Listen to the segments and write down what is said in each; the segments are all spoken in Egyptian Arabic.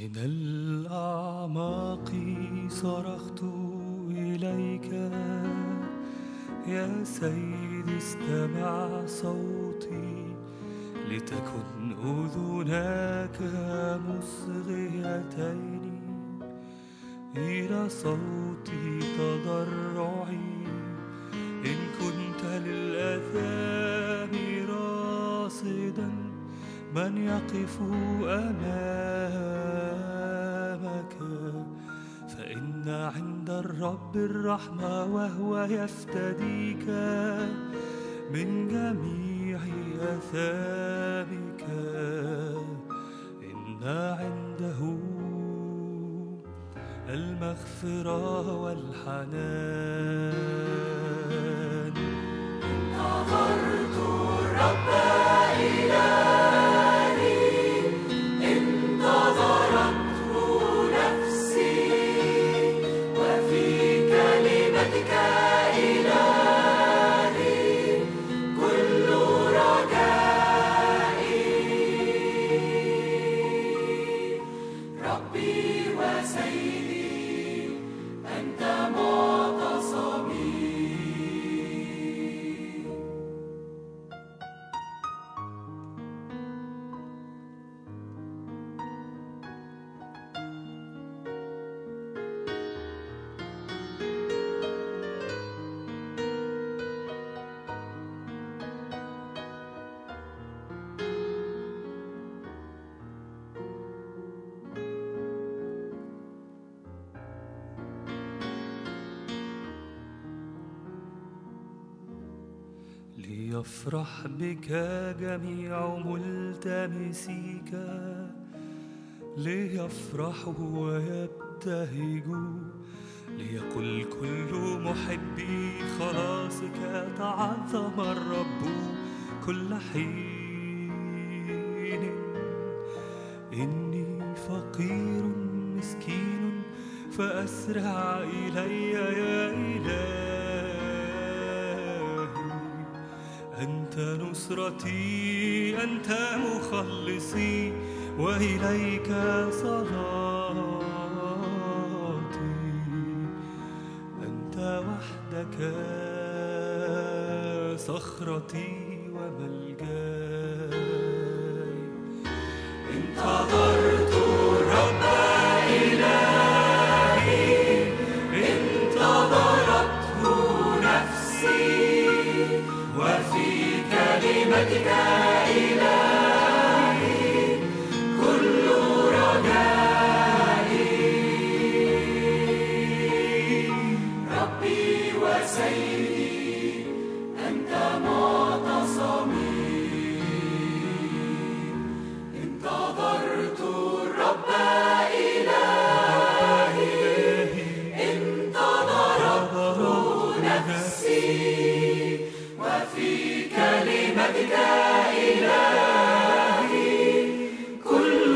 من الأعماق صرخت إليك يا سيدي استمع صوتي لتكن أذناك مصغيتين إلى صوتي تضرعي إن كنت للأثام راصدا من يقف أمامك فإن عند الرب الرحمة وهو يفتديك من جميع أثامك إن عنده المغفرة والحنان نظرت الرب إلهي انتظرته نفسي وفي كلمتك إلهي كل رجائي ربي وسيدي أنت معتصمي ليفرح بك جميع ملتمسيك ليفرحوا ويبتهجوا ليقل كل محبي خلاصك تعظم الرب كل حين إني فقير مسكين فأسرع إلي يا إلهي أنت نصرتي أنت مخلصي وإليك صلاتي أنت وحدك صخرتي وملجاي انتظرت الرب إلهي انتظرته نفسي وفي كلمتك إلهي كل رجائي ربي وسيدي أنت معتصمي انتظرت الرب إلهي انتظرته نفسي وفي كلمتك إلهي كل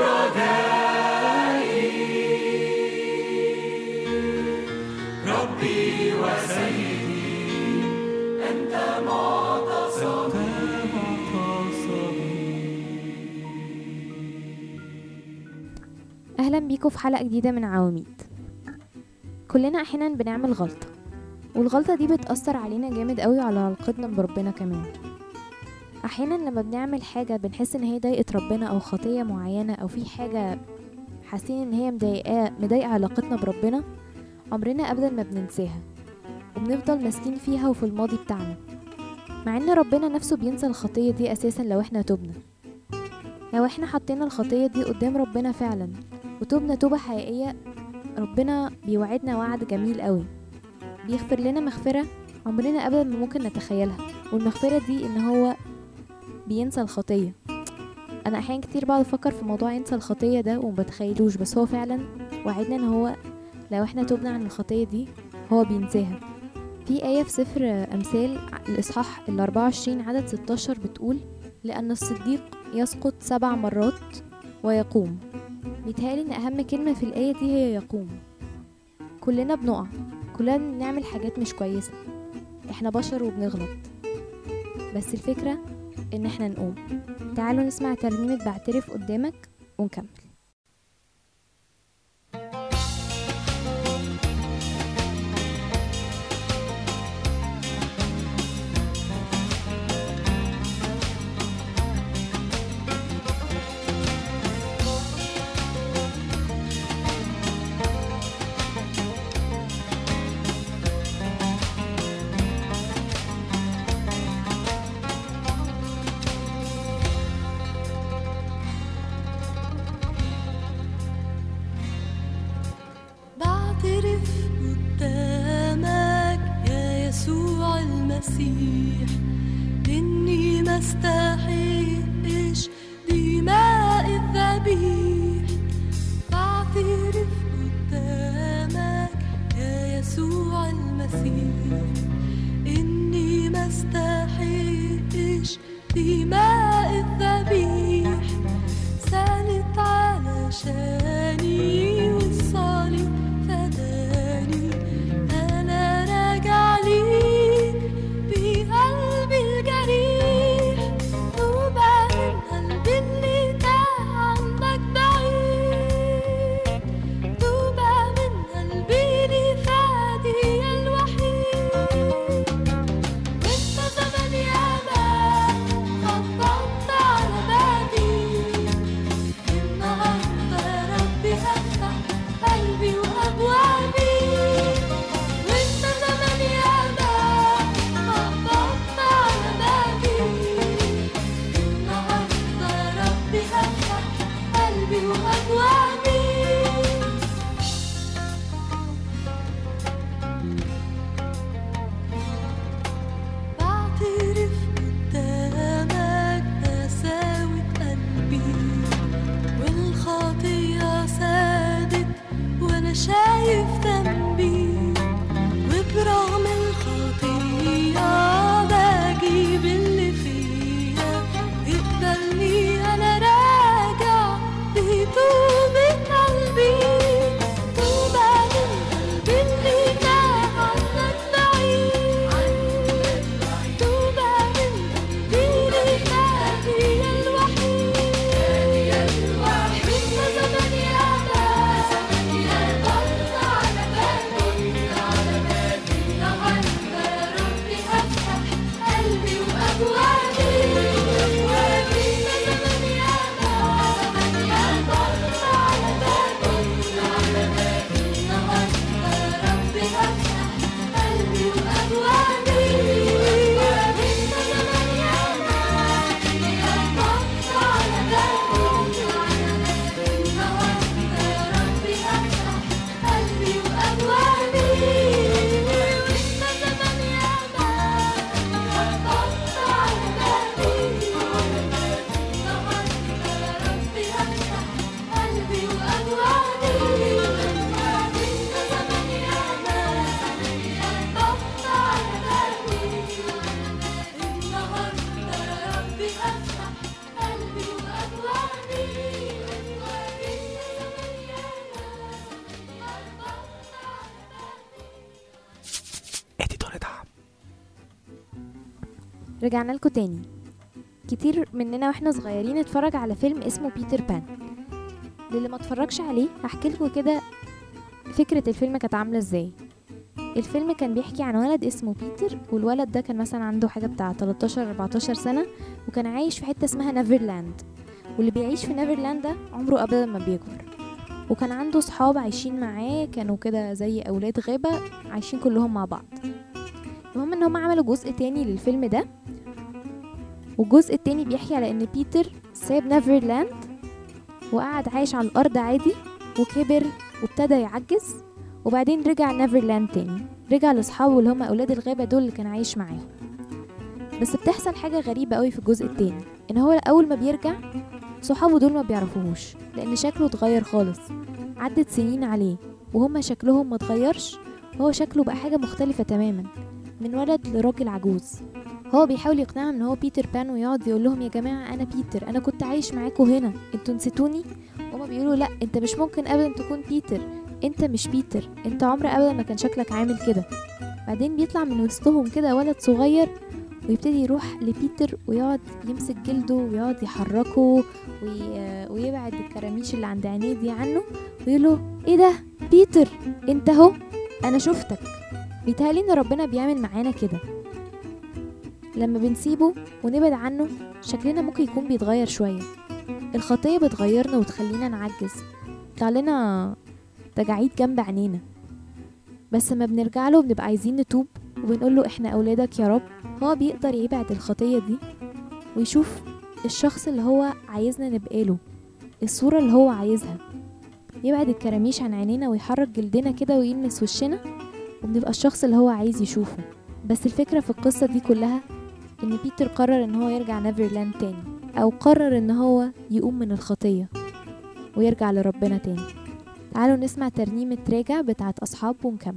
رجائي ربي وسيدي أنت معتصمي أهلا بيكم في حلقة جديدة من عواميد كلنا أحيانا بنعمل غلطة والغلطة دي بتأثر علينا جامد قوي على علاقتنا بربنا كمان أحيانا لما بنعمل حاجة بنحس إن هي ضايقت ربنا أو خطية معينة أو في حاجة حاسين إن هي مضايقاه مضايقة علاقتنا بربنا عمرنا أبدا ما بننساها وبنفضل ماسكين فيها وفي الماضي بتاعنا مع إن ربنا نفسه بينسى الخطية دي أساسا لو إحنا تبنا لو إحنا حطينا الخطية دي قدام ربنا فعلا وتوبنا توبة حقيقية ربنا بيوعدنا وعد جميل قوي بيغفر لنا مغفرة عمرنا أبدا ما ممكن نتخيلها والمغفرة دي إن هو بينسى الخطية أنا أحيانا كتير بقعد أفكر في موضوع ينسى الخطية ده ومبتخيلوش بس هو فعلا وعدنا إن هو لو احنا توبنا عن الخطية دي هو بينساها في آية في سفر أمثال الإصحاح ال 24 عدد 16 بتقول لأن الصديق يسقط سبع مرات ويقوم بيتهيألي إن أهم كلمة في الآية دي هي يقوم كلنا بنقع كلنا بنعمل حاجات مش كويسة احنا بشر وبنغلط بس الفكرة إن احنا نقوم تعالوا نسمع ترنيمة بعترف قدامك ونكمل المسيح إني ما استحقش دماء الذبيح بعترف قدامك يا يسوع المسيح إني ما استحقش دماء الذبيح سالت علشاني والصليب فداني أنا راجع ليك بقلبي الجريح طوبى من قلبي اللي تاه عنك بعيد طوبى من قلبي لفادي الوحيد وانت زمان ياما خبطت على بابي النهارده يا ربي هفتح قلبي وابوابي وانت زمان ياما خبطت على بابي النهارده يا ربي هفتح قلبي وابوابي بعترف قدامك نساوة قلبي والخطية سادت وانا شايف ذنبي وبرغم الخطية بجيب اللي فيها اقبلني انا راجع بطوبة قلبي طوبى للقلب اللي تاه عنك بعيد طوبى للقلب اللي فادي الوحيد وانت زمان ياما خبطت على بابي النهارده يا ربي هفتح قلبي وابوابي وانت زمان ياما خبطت على بابي النهارده يا ربي هفتح قلبي وابوابي وانت زمان ياما خبطت على بابي النهارده يا ربي هفتح قلبي وابوابي وانت زمان ياما خبطت على بابي النهارده يا ربي هفتح قلبي وابوابي وانت زمان ياما خبطت على بابي النهارده يا ربي هفتح قلبي وابوابي اديتور دعم رجعنا لكم تاني كتير مننا واحنا صغيرين اتفرج على فيلم اسمه بيتر بان للي ما اتفرجش عليه هحكي لكم كده فكرة الفيلم كانت عاملة ازاي الفيلم كان بيحكي عن ولد اسمه بيتر والولد ده كان مثلا عنده حاجة بتاع 13 14 سنة وكان عايش في حتة اسمها نيفرلاند واللي بيعيش في نيفرلاند ده عمره ابدا ما بيكبر وكان عنده صحاب عايشين معاه كانوا كده زي اولاد غابة عايشين كلهم مع بعض المهم ان هم عملوا جزء تاني للفيلم ده والجزء التاني بيحكي على ان بيتر ساب نيفرلاند وقعد عايش على الارض عادي وكبر وابتدى يعجز وبعدين رجع نيفرلاند تاني رجع لاصحابه اللي هم اولاد الغابه دول اللي كان عايش معاهم بس بتحصل حاجه غريبه قوي في الجزء التاني ان هو اول ما بيرجع صحابه دول ما بيعرفوهوش لان شكله اتغير خالص عدت سنين عليه وهما شكلهم ما اتغيرش وهو شكله بقى حاجه مختلفه تماما من ولد لراجل عجوز هو بيحاول يقنعهم ان هو بيتر بان ويقعد يقول لهم يا جماعه انا بيتر انا كنت عايش معاكم هنا انتوا نسيتوني هما بيقولوا لا انت مش ممكن ابدا تكون بيتر انت مش بيتر انت عمر ابدا ما كان شكلك عامل كده بعدين بيطلع من وسطهم كده ولد صغير ويبتدي يروح لبيتر ويقعد يمسك جلده ويقعد يحركه وي... ويبعد الكراميش اللي عند عينيه دي عنه ويقول له ايه ده بيتر انت اهو انا شفتك بيتهيألي ان ربنا بيعمل معانا كده لما بنسيبه ونبعد عنه شكلنا ممكن يكون بيتغير شوية الخطية بتغيرنا وتخلينا نعجز يطلع لنا تجاعيد جنب عينينا بس لما بنرجع له بنبقى عايزين نتوب وبنقول له احنا اولادك يا رب هو بيقدر يبعد الخطية دي ويشوف الشخص اللي هو عايزنا نبقى له الصورة اللي هو عايزها يبعد الكراميش عن عينينا ويحرك جلدنا كده ويلمس وشنا وبنبقى الشخص اللي هو عايز يشوفه بس الفكرة في القصة دي كلها ان بيتر قرر ان هو يرجع نيفرلاند تاني او قرر ان هو يقوم من الخطية ويرجع لربنا تاني تعالوا نسمع ترنيمة راجع بتاعت أصحاب ونكمل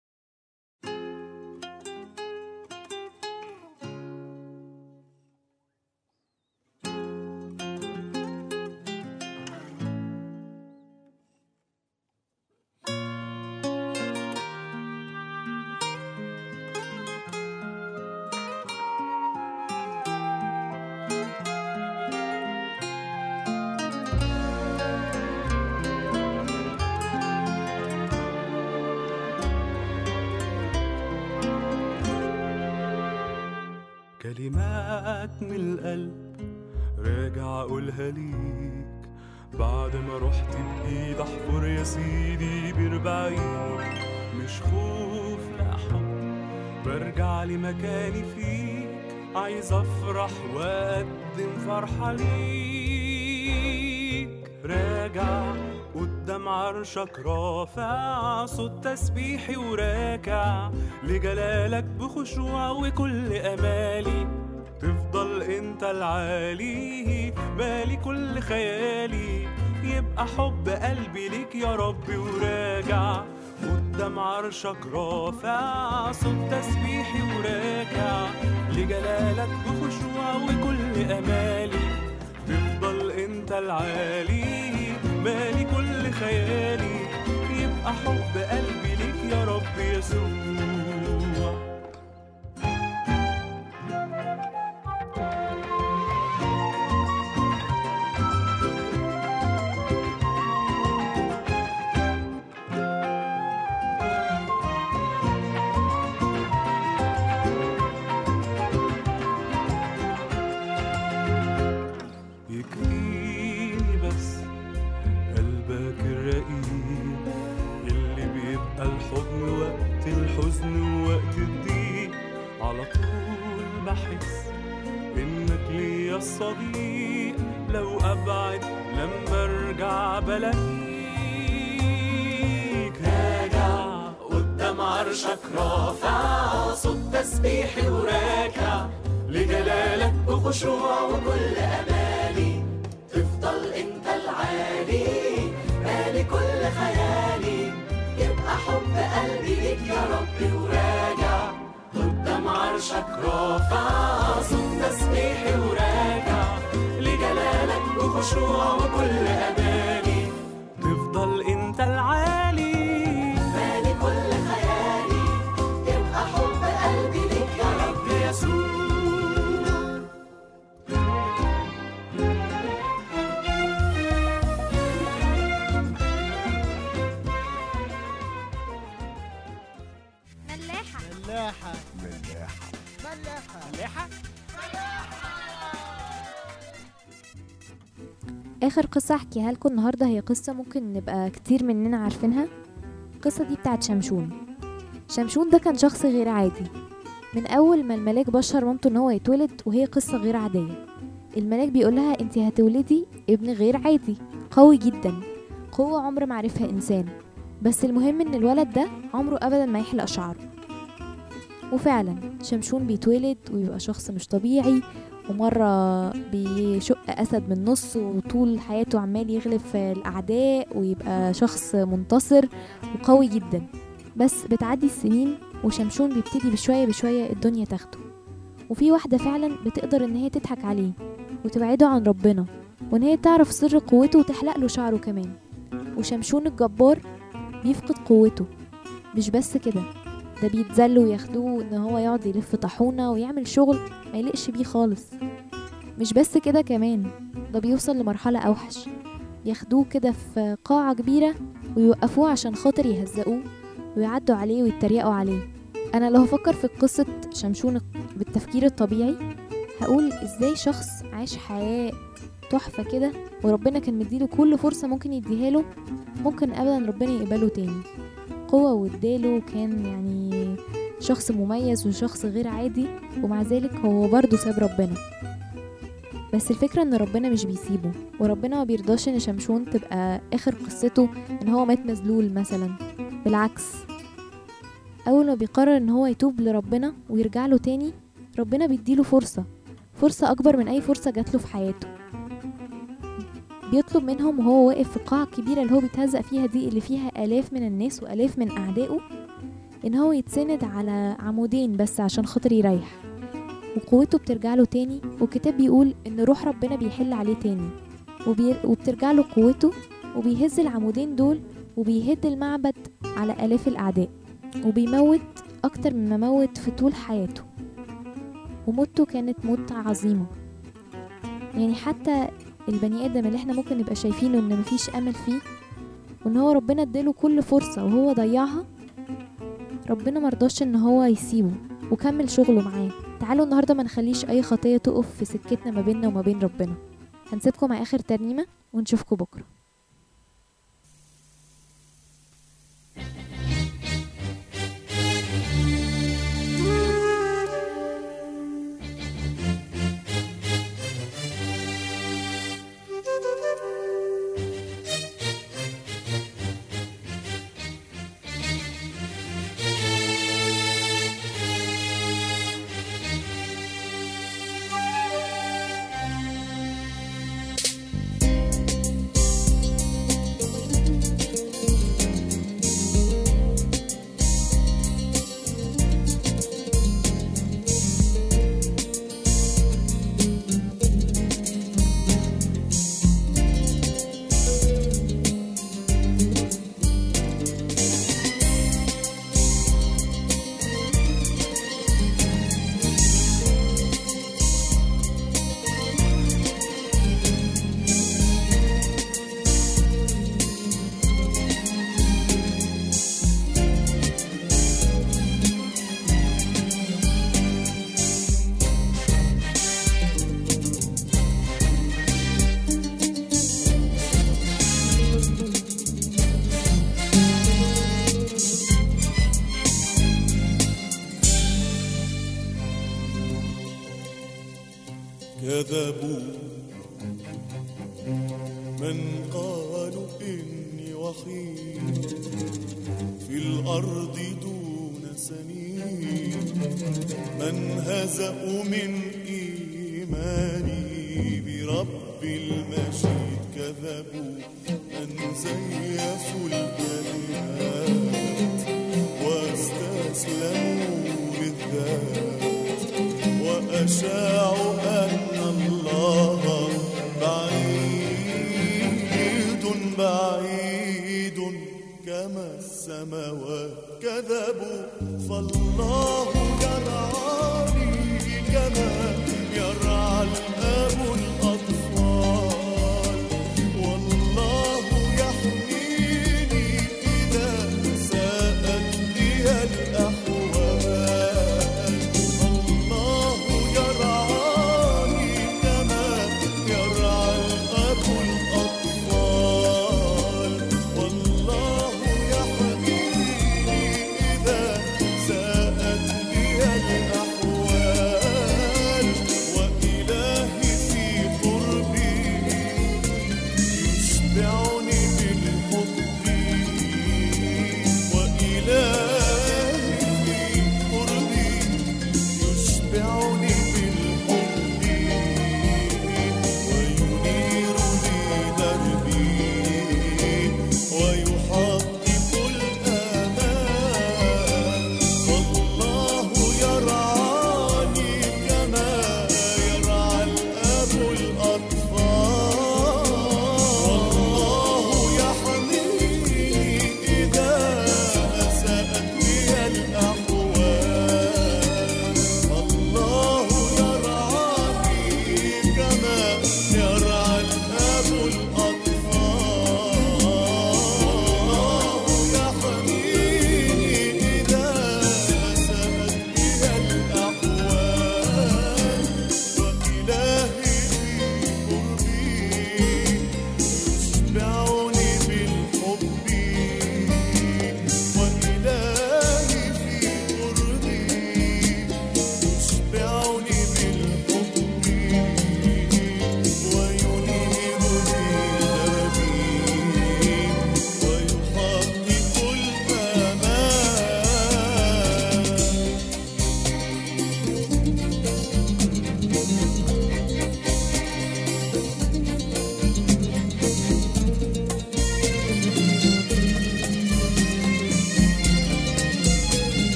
كلمات من القلب راجع اقولها ليك بعد ما رحت بايد احفر يا سيدي بربعين مش خوف لا حب برجع لمكاني فيك عايز افرح واقدم فرحة ليك راجع قدام عرشك رافع صوت تسبيحي وراكع لجلالك بخشوع وكل امالي تفضل انت العالي بالي كل خيالي يبقى حب قلبي ليك يا ربي وراجع قدام عرشك رافع صوت تسبيحي وراكع لجلالك بخشوع وكل امالي تفضل انت العالي بالي كل خيالي يبقى حب قلبي ليك يا رب يسوع يكفيني بس قلبك الرقيق اللي بيبقى الحضن وقت الحزن ووقت الضيق على طول بحس انك ليا الصديق لو ابعد لما ارجع بلاقيك راجع قدام عرشك رافع صوت تسبيحي وراكع لجلالك بخشوع وكل امالي تفضل انت العالي بالي كل خيالي يبقى حب قلبي ليك يا ربي وراجع قدام عرشك رافع صوت تسبيحي وراجع لجلالك بخشوع وكل امالي تفضل انت العالي بالي كل خيالي يبقى حب قلبي ليك يا رب يسوع ملاحة ملاحة ملاحة آخر قصة أحكيها لكم النهاردة هي قصة ممكن نبقى كتير مننا عارفينها القصة دي بتاعت شمشون شمشون ده كان شخص غير عادي من أول ما الملاك بشر مامته إن هو يتولد وهي قصة غير عادية الملاك بيقولها انت هتولدي ابن غير عادي قوي جدا قوة عمر ما عرفها إنسان بس المهم إن الولد ده عمره أبدا ما يحلق شعره وفعلا شمشون بيتولد ويبقى شخص مش طبيعي ومرة بيشق أسد من النص وطول حياته عمال يغلب في الأعداء ويبقى شخص منتصر وقوي جدا بس بتعدي السنين وشمشون بيبتدي بشوية بشوية الدنيا تاخده وفي واحدة فعلا بتقدر إن هي تضحك عليه وتبعده عن ربنا وإن هي تعرف سر قوته وتحلق له شعره كمان وشمشون الجبار بيفقد قوته مش بس كده ده بيتذلوا وياخدوه ان هو يقعد يلف طاحونه ويعمل شغل ما يليقش بيه خالص مش بس كده كمان ده بيوصل لمرحله اوحش ياخدوه كده في قاعه كبيره ويوقفوه عشان خاطر يهزقوه ويعدوا عليه ويتريقوا عليه انا لو هفكر في قصه شمشون بالتفكير الطبيعي هقول ازاي شخص عاش حياه تحفه كده وربنا كان مديله كل فرصه ممكن يديها له ممكن ابدا ربنا يقبله تاني قوة واداله كان يعني شخص مميز وشخص غير عادي ومع ذلك هو برضه ساب ربنا بس الفكرة ان ربنا مش بيسيبه وربنا ما بيرضاش ان شمشون تبقى اخر قصته ان هو مات مذلول مثلا بالعكس اول ما بيقرر ان هو يتوب لربنا ويرجع له تاني ربنا بيديله فرصة فرصة اكبر من اي فرصة جاتله في حياته بيطلب منهم وهو واقف في القاعة الكبيرة اللي هو بيتهزق فيها دي اللي فيها آلاف من الناس وآلاف من أعدائه إن هو يتسند على عمودين بس عشان خاطر يريح وقوته بترجع له تاني والكتاب بيقول إن روح ربنا بيحل عليه تاني وبي... وبترجع له قوته وبيهز العمودين دول وبيهد المعبد على آلاف الأعداء وبيموت أكتر مما موت في طول حياته وموته كانت موت عظيمة يعني حتى البني ادم اللي احنا ممكن نبقى شايفينه ان مفيش امل فيه وان هو ربنا اداله كل فرصة وهو ضيعها ربنا مرضاش ان هو يسيبه وكمل شغله معاه تعالوا النهارده ما نخليش اي خطية تقف في سكتنا ما بيننا وما بين ربنا هنسيبكم مع اخر ترنيمة ونشوفكم بكرة كذبوا من قالوا إني وحيد في الأرض دون سنين من هزأوا من إيماني برب المجيد كذبوا من زيفوا الكلمات واستسلموا للذات وأشاعوا أن الله بعيد بعيد كما السماوات كذبوا فالله يرعاني كما